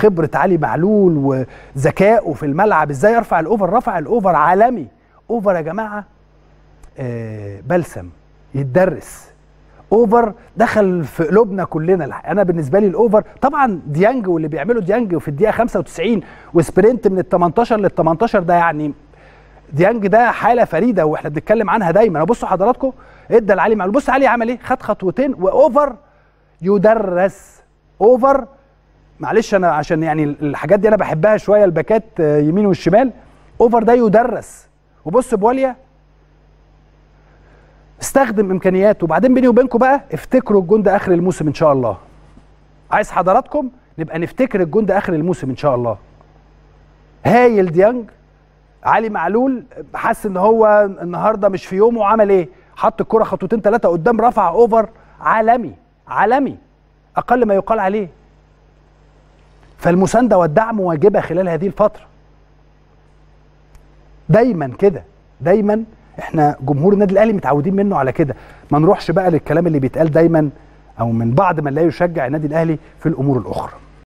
وخبره علي معلول وذكائه في الملعب ازاي يرفع الاوفر رفع الاوفر عالمي اوفر يا جماعه آه بلسم يتدرس اوفر دخل في قلوبنا كلنا انا بالنسبه لي الاوفر طبعا ديانج واللي بيعمله ديانج في الدقيقه 95 وسبرنت من ال 18 لل 18 ده يعني ديانج ده حاله فريده واحنا بنتكلم عنها دايما بصوا حضراتكم ادى لعلي معلول بص علي عمل ايه خد خطوتين واوفر يدرس اوفر معلش انا عشان يعني الحاجات دي انا بحبها شويه الباكات يمين والشمال اوفر ده يدرس وبص بواليا استخدم امكانياته وبعدين بيني وبينكم بقى افتكروا الجون ده اخر الموسم ان شاء الله عايز حضراتكم نبقى نفتكر الجون ده اخر الموسم ان شاء الله هايل ديانج علي معلول حس ان هو النهارده مش في يومه وعمل ايه حط الكره خطوتين ثلاثه قدام رفع اوفر عالمي عالمي اقل ما يقال عليه فالمسانده والدعم واجبه خلال هذه الفتره دايما كده دايما احنا جمهور النادي الاهلي متعودين منه على كده ما نروحش بقى للكلام اللي بيتقال دايما او من بعض من لا يشجع النادي الاهلي في الامور الاخرى